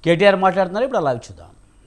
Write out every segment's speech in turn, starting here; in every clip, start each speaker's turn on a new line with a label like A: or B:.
A: కేటీఆర్ మాట్లాడుతున్నారు ఇప్పుడు అలా చూద్దాం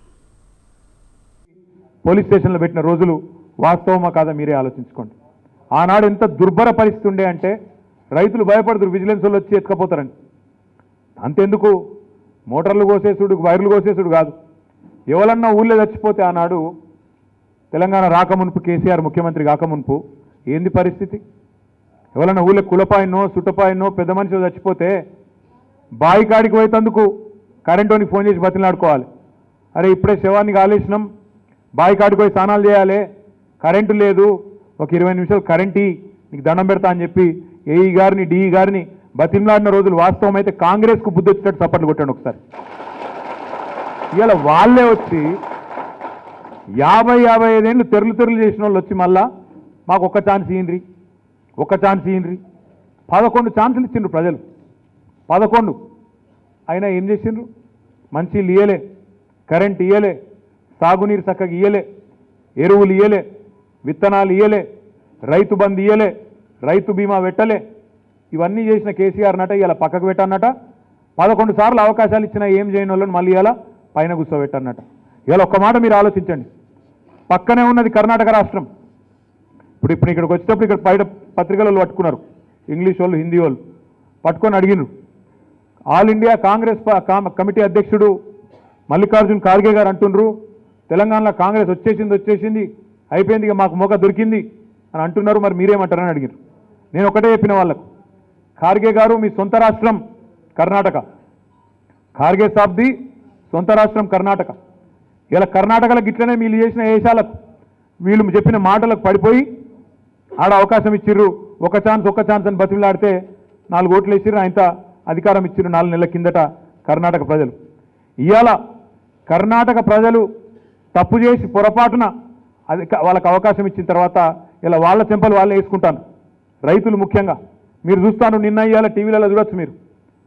B: పోలీస్ స్టేషన్లో పెట్టిన రోజులు వాస్తవమా కాదా మీరే ఆలోచించుకోండి ఆనాడు ఎంత దుర్భర పరిస్థితి ఉండే అంటే రైతులు భయపడుతురు విజిలెన్స్ వాళ్ళు వచ్చి ఎత్తుకపోతారని అంతెందుకు మోటార్లు కోసేసుడు వైర్లు కోసేసుడు కాదు ఎవరన్నా ఊళ్ళో చచ్చిపోతే ఆనాడు తెలంగాణ రాకమునుపు కేసీఆర్ ముఖ్యమంత్రి కాకమునుపు ఏంది పరిస్థితి ఎవరన్నా ఊళ్ళో కులపాయనో సుట్టపాయనో పెద్ద మనిషి చచ్చిపోతే బావి కాడికి పోయేందుకు కరెంటోనికి ఫోన్ చేసి బతిలాడుకోవాలి అరే ఇప్పుడే శవాన్ని కాలేసినాం బావి కాడికి పోయి స్నానాలు చేయాలి కరెంటు లేదు ఒక ఇరవై నిమిషాలు కరెంట్ ఇయ్యి, నీకు దండం పెడతా అని చెప్పి ఏఈ గారిని డిఈ గారిని బతిమలాడిన రోజులు వాస్తవం అయితే కాంగ్రెస్కు బుద్ధి వచ్చేటట్టు చప్పట్లు కొట్టండి ఒకసారి ఇవాళ వాళ్ళే వచ్చి యాభై యాభై ఐదేళ్ళు తెరులు తెరులు చేసిన వాళ్ళు వచ్చి మళ్ళా మాకు ఒక్క ఛాన్స్ ఇయ్యండ్రి ఒక్క ఛాన్స్ ఇయ్యండ్రి పదకొండు ఛాన్సులు ఇచ్చిండ్రు ప్రజలు పదకొండు అయినా ఏం చేసిండ్రు మంచి ఇయ్యలే కరెంట్ ఇయ్యలే సాగునీరు చక్కగా ఇయ్యలే ఎరువులు ఇయ్యలే విత్తనాలు ఇయ్యలే రైతు బంద్ ఇయ్యలే రైతు బీమా పెట్టలే ఇవన్నీ చేసిన కేసీఆర్ నట ఇలా పక్కకు పెట్టన్నట పదకొండు సార్లు అవకాశాలు ఇచ్చినా ఏం చేయని వాళ్ళని మళ్ళీ ఇలా పైన కూర్చోబెట్టన్నట ఇవాళ ఒక్క మాట మీరు ఆలోచించండి పక్కనే ఉన్నది కర్ణాటక రాష్ట్రం ఇప్పుడు ఇప్పుడు ఇక్కడికి వచ్చేటప్పుడు ఇక్కడ బయట పత్రికల వాళ్ళు పట్టుకున్నారు ఇంగ్లీష్ వాళ్ళు హిందీ వాళ్ళు పట్టుకొని అడిగినారు ఆల్ ఇండియా కాంగ్రెస్ ప- కామ- కమిటీ అధ్యక్షుడు మల్లికార్జున్ ఖార్గే గారు అంటుండ్రు తెలంగాణలో కాంగ్రెస్ వచ్చేసింది వచ్చేసింది అయిపోయింది ఇక మాకు మోక దొరికింది అని అంటున్నారు మరి మీరేమంటారని అడిగారు నేను ఒకటే చెప్పిన వాళ్ళకు ఖార్గే గారు మీ సొంత రాష్ట్రం కర్ణాటక ఖార్గే సాబ్ది సొంత రాష్ట్రం కర్ణాటక ఇలా కర్ణాటకలో గిట్లనే వీళ్ళు చేసిన వేషాలకు వీళ్ళు చెప్పిన మాటలకు పడిపోయి ఆడ అవకాశం ఇచ్చిర్రు ఒక ఛాన్స్ ఒక ఛాన్స్ అని బతిలాడితే నాలుగు ఓట్లు వేసిర్రు ఆయనత అధికారం ఇచ్చిర్రు నాలుగు నెలల కిందట కర్ణాటక ప్రజలు ఇవాళ కర్ణాటక ప్రజలు తప్పు చేసి పొరపాటున అది వాళ్ళకి అవకాశం ఇచ్చిన తర్వాత ఇలా వాళ్ళ చెంపలు వాళ్ళే వేసుకుంటాను రైతులు ముఖ్యంగా మీరు చూస్తాను నిన్న ఇవాళ టీవీలలో చూడొచ్చు మీరు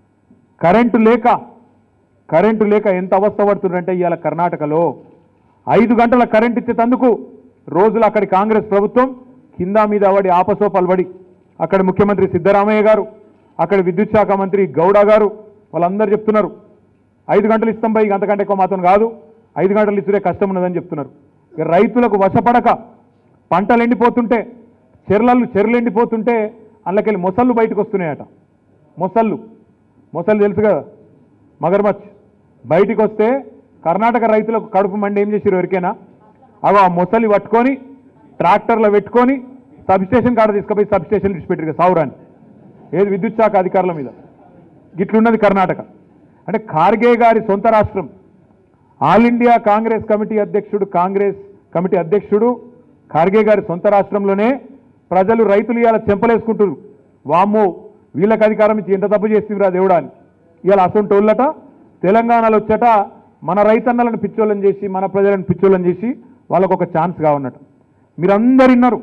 B: కరెంటు లేక కరెంటు లేక ఎంత అవస్థ పడుతుందంటే ఇవాళ కర్ణాటకలో ఐదు గంటల కరెంట్ ఇచ్చేటందుకు రోజులు అక్కడి కాంగ్రెస్ ప్రభుత్వం కింద మీద పడి ఆపసోపాలు పడి అక్కడ ముఖ్యమంత్రి సిద్ధరామయ్య గారు అక్కడ విద్యుత్ శాఖ మంత్రి గౌడ గారు వాళ్ళందరూ చెప్తున్నారు ఐదు గంటలు ఇస్తాం పోయి అంతకంటే ఎక్కువ మాత్రం కాదు ఐదు గంటలు ఇచ్చుడే కష్టం ఉన్నదని చెప్తున్నారు ఇక రైతులకు వశపడక పంటలు ఎండిపోతుంటే చెర్లలు చెర్లు ఎండిపోతుంటే అందులోకెళ్ళి మొసళ్ళు బయటకు వస్తున్నాయట మొసళ్ళు మొసళ్ళు తెలుసు కదా మగర్మచ్ బయటికి వస్తే కర్ణాటక రైతులకు కడుపు మండి ఏం చేసారు ఎవరికైనా అగో ఆ మొసలి పట్టుకొని ట్రాక్టర్లో పెట్టుకొని సబ్స్టేషన్ కాడ తీసుకుపోయి సబ్స్టేషన్ విడిచిపెట్టారు సావురాన్ని ఏది విద్యుత్ శాఖ అధికారుల మీద గిట్లున్నది కర్ణాటక అంటే ఖార్గే గారి సొంత రాష్ట్రం ఆల్ ఇండియా కాంగ్రెస్ కమిటీ అధ్యక్షుడు కాంగ్రెస్ కమిటీ అధ్యక్షుడు ఖార్గే గారి సొంత రాష్ట్రంలోనే ప్రజలు రైతులు ఇవాళ చెంపలేసుకుంటారు వామ్మో వీళ్ళకి అధికారం ఇచ్చి ఎంత తప్పు చేస్తుందిరా దేవుడా అని ఇవాళ అసొంటోళ్ళట తెలంగాణలో వచ్చట మన రైతన్నలను పిచ్చోళ్ళని చేసి మన ప్రజలను పిచ్చోళ్ళని చేసి వాళ్ళకు ఒక ఛాన్స్ కావన్నట మీరందరు విన్నారు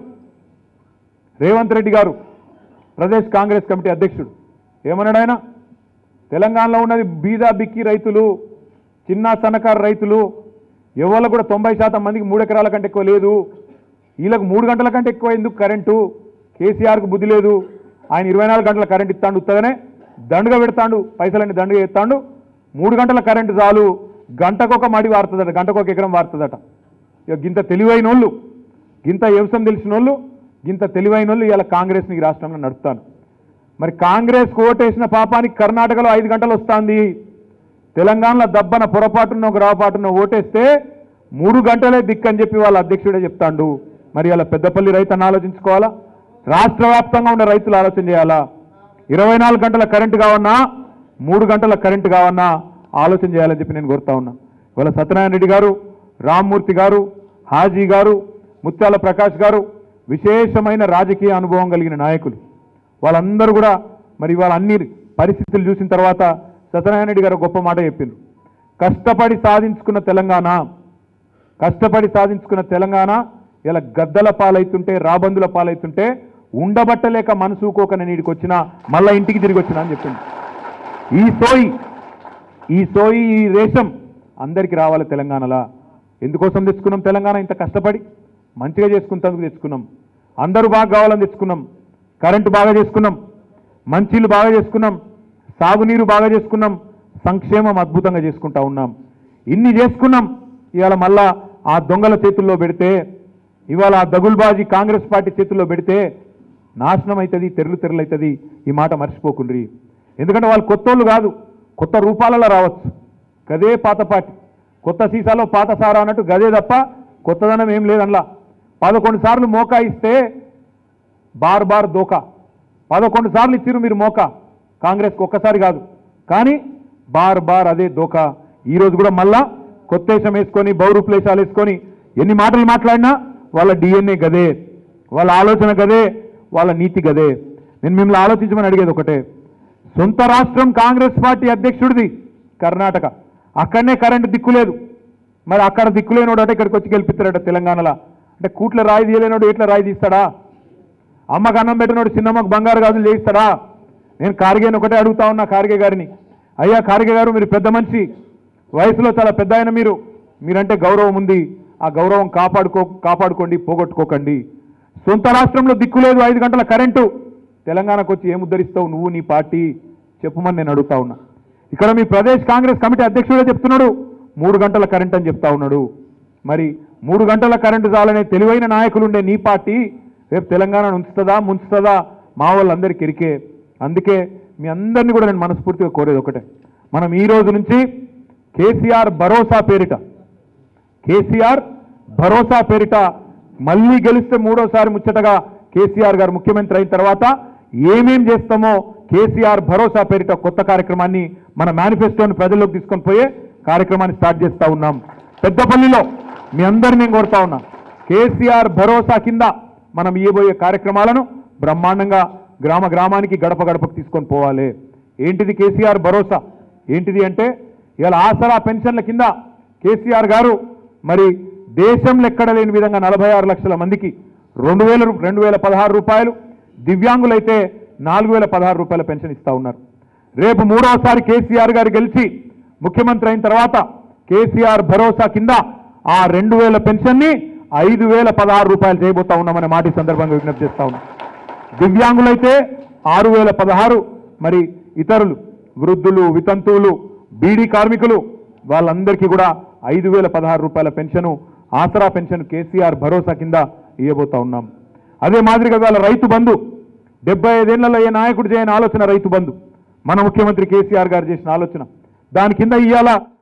B: రేవంత్ రెడ్డి గారు ప్రదేశ్ కాంగ్రెస్ కమిటీ అధ్యక్షుడు ఏమన్నాడు ఆయన తెలంగాణలో ఉన్నది బీదా బిక్కి రైతులు చిన్న సన్నకారు రైతులు ఎవరు కూడా తొంభై శాతం మందికి మూడు ఎకరాల కంటే ఎక్కువ లేదు వీళ్ళకు మూడు గంటల కంటే ఎక్కువ ఎందుకు కరెంటు కేసీఆర్కు బుద్ధి లేదు ఆయన ఇరవై నాలుగు గంటల కరెంట్ ఇస్తాడు ఉత్తగానే దండుగా పెడతాడు పైసలన్నీ దండుగా ఎత్తాడు మూడు గంటల కరెంటు చాలు గంటకొక మడి వారుతుందట గంటకొక ఎకరం వారుతుందట ఇక గింత తెలివైన వాళ్ళు గింత వ్యవసాయం తెలిసిన వాళ్ళు గింత తెలివైన వాళ్ళు ఇవాళ కాంగ్రెస్ని ఈ రాష్ట్రంలో నడుపుతాను మరి కాంగ్రెస్ ఓటేసిన పాపానికి కర్ణాటకలో ఐదు గంటలు వస్తుంది తెలంగాణలో దబ్బన పొరపాటున్న ఒక రాపాటున్న ఓటేస్తే మూడు గంటలే దిక్కని చెప్పి వాళ్ళ అధ్యక్షుడే చెప్తాండు మరి వాళ్ళ పెద్దపల్లి రైతన్న ఆలోచించుకోవాలా రాష్ట్ర వ్యాప్తంగా ఉన్న రైతులు ఆలోచన చేయాలా ఇరవై నాలుగు గంటల కరెంటు కావన్నా మూడు గంటల కరెంటు కావన్నా ఆలోచన చేయాలని చెప్పి నేను కోరుతా ఉన్నా ఇవాళ సత్యనారాయణ రెడ్డి గారు రామ్మూర్తి గారు హాజీ గారు ముత్యాల ప్రకాష్ గారు విశేషమైన రాజకీయ అనుభవం కలిగిన నాయకులు వాళ్ళందరూ కూడా మరి వాళ్ళ అన్ని పరిస్థితులు చూసిన తర్వాత సత్యనారాయణ రెడ్డి గారు ఒక గొప్ప మాట చెప్పిండ్రు కష్టపడి సాధించుకున్న తెలంగాణ కష్టపడి సాధించుకున్న తెలంగాణ ఇలా గద్దల పాలైతుంటే రాబందుల పాలైతుంటే ఉండబట్టలేక మనసుకోక నేను ఇడికి వచ్చినా మళ్ళా ఇంటికి తిరిగి వచ్చినా అని చెప్పింది ఈ సోయి ఈ సోయి ఈ రేషం అందరికీ రావాలి తెలంగాణలా ఎందుకోసం తెచ్చుకున్నాం తెలంగాణ ఇంత కష్టపడి మంచిగా చేసుకున్నందుకు తెచ్చుకున్నాం అందరూ బాగా కావాలని తెచ్చుకున్నాం కరెంటు బాగా చేసుకున్నాం మంచిలు బాగా చేసుకున్నాం సాగునీరు బాగా చేసుకున్నాం సంక్షేమం అద్భుతంగా చేసుకుంటా ఉన్నాం ఇన్ని చేసుకున్నాం ఇవాళ మళ్ళా ఆ దొంగల చేతుల్లో పెడితే ఇవాళ ఆ దగుల్బాజీ కాంగ్రెస్ పార్టీ చేతుల్లో పెడితే నాశనం అవుతుంది తెరలు తెరలవుతుంది ఈ మాట మర్చిపోకుండ్రి ఎందుకంటే వాళ్ళు కొత్తోళ్ళు కాదు కొత్త రూపాలలో రావచ్చు గదే పాత పార్టీ కొత్త సీసాలో పాత సారా అన్నట్టు గదే తప్ప కొత్తదనం ఏం లేదనలా పదకొండు సార్లు మోకా ఇస్తే బార్ బార్ దోకా పదకొండు సార్లు ఇచ్చిరు మీరు మోకా కాంగ్రెస్కి ఒక్కసారి కాదు కానీ బార్ బార్ అదే దోకా ఈ రోజు కూడా మళ్ళా కొత్తేశం వేసుకొని బౌరూప్లేశాలు వేసుకొని ఎన్ని మాటలు మాట్లాడినా వాళ్ళ డిఎన్ఏ గదే వాళ్ళ ఆలోచన గదే వాళ్ళ నీతి గదే నేను మిమ్మల్ని ఆలోచించమని అడిగేది ఒకటే సొంత రాష్ట్రం కాంగ్రెస్ పార్టీ అధ్యక్షుడిది కర్ణాటక అక్కడనే కరెంటు దిక్కులేదు మరి అక్కడ దిక్కులేనోడట ఇక్కడికి వచ్చి గెలిపిస్తాడట తెలంగాణలో అంటే కూట్ల రాయి తీయలేనోడు ఎట్లా రాయి తీస్తాడా అమ్మకు అన్నం పెట్టినోడు చిన్నమ్మకు బంగారు గాజులు చేయిస్తాడా నేను కార్గేని ఒకటే అడుగుతా ఉన్నా కార్గే గారిని అయ్యా కార్గే గారు మీరు పెద్ద మనిషి వయసులో చాలా పెద్ద ఆయన మీరు మీరంటే గౌరవం ఉంది ఆ గౌరవం కాపాడుకో కాపాడుకోండి పోగొట్టుకోకండి సొంత రాష్ట్రంలో దిక్కు లేదు ఐదు గంటల కరెంటు తెలంగాణకు వచ్చి ఏం ఉద్ధరిస్తావు నువ్వు నీ పార్టీ చెప్పమని నేను అడుగుతా ఉన్నా ఇక్కడ మీ ప్రదేశ్ కాంగ్రెస్ కమిటీ అధ్యక్షుడే చెప్తున్నాడు మూడు గంటల కరెంట్ అని చెప్తా ఉన్నాడు మరి మూడు గంటల కరెంటు చాలనే తెలివైన నాయకులు ఉండే నీ పార్టీ రేపు తెలంగాణను ఉంచుతుందా ముంచుతుందా మా వాళ్ళందరికీ ఎరికే అందుకే మీ అందరినీ కూడా నేను మనస్ఫూర్తిగా కోరేది ఒకటే మనం ఈ రోజు నుంచి కేసీఆర్ భరోసా పేరిట కేసీఆర్ భరోసా పేరిట మళ్ళీ గెలిస్తే మూడోసారి ముచ్చటగా కేసీఆర్ గారు ముఖ్యమంత్రి అయిన తర్వాత ఏమేం చేస్తామో కేసీఆర్ భరోసా పేరిట కొత్త కార్యక్రమాన్ని మన మేనిఫెస్టోని ప్రజల్లోకి తీసుకొని పోయే కార్యక్రమాన్ని స్టార్ట్ చేస్తా ఉన్నాం పెద్దపల్లిలో మీ అందరిని నేను కోరుతా ఉన్నా కేసీఆర్ భరోసా కింద మనం ఇయ్యబోయే కార్యక్రమాలను బ్రహ్మాండంగా గ్రామ గ్రామానికి గడప గడపకు తీసుకొని పోవాలి ఏంటిది కేసీఆర్ భరోసా ఏంటిది అంటే ఇవాళ ఆసరా పెన్షన్ల కింద కేసీఆర్ గారు మరి దేశంలో ఎక్కడ లేని విధంగా నలభై ఆరు లక్షల మందికి రెండు వేల రూ- రెండు వేల పదహారు రూపాయలు దివ్యాంగులైతే నాలుగు వేల పదహారు రూపాయల పెన్షన్ ఇస్తా ఉన్నారు రేపు మూడవసారి కేసీఆర్ గారు గెలిచి ముఖ్యమంత్రి అయిన తర్వాత కేసీఆర్ భరోసా కింద ఆ రెండు వేల పెన్షన్ని ఐదు వేల పదహారు రూపాయలు చేయబోతా ఉన్నామనే మాట ఈ సందర్భంగా విజ్ఞప్తి చేస్తా ఉన్నాం దివ్యాంగులైతే ఆరు వేల పదహారు మరి ఇతరులు వృద్ధులు వితంతువులు బీడీ కార్మికులు వాళ్ళందరికీ కూడా ఐదు వేల పదహారు రూపాయల పెన్షను ఆసరా పెన్షన్ కేసీఆర్ భరోసా కింద ఇవ్వబోతా ఉన్నాం అదే మాదిరిగా వాళ్ళ రైతు బంధు డెబ్బై ఐదేళ్లలో ఏ నాయకుడు చేయని ఆలోచన రైతు బంధు మన ముఖ్యమంత్రి కేసీఆర్ గారు చేసిన ఆలోచన దాని కింద ఇవాళ